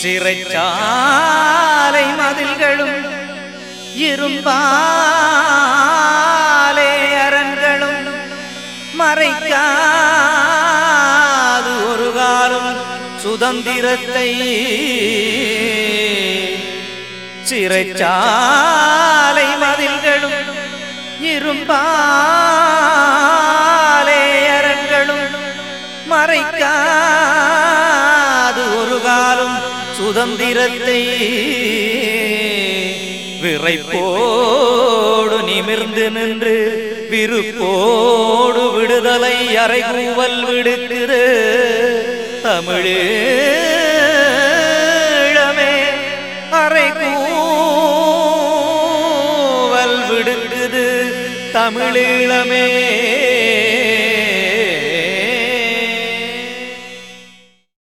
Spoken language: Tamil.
சிறைச்சாலை மதில்களும் இரும்பாலே அரண்களும் மறைக்காது ஒரு காலம் சுதந்திரத்தை சிறைச்சாலை மதில்களும் இரும்பாலே அரண்களும் மறைக்காது ஒரு காலம் சுதந்திரத்தை விரைப்போடு நிமிர்ந்து நின்று விருப்போடு விடுதலை அறைகூவல் விடுக்குது தமிழீழமே அறைகூவல் விடுக்குது தமிழீழமே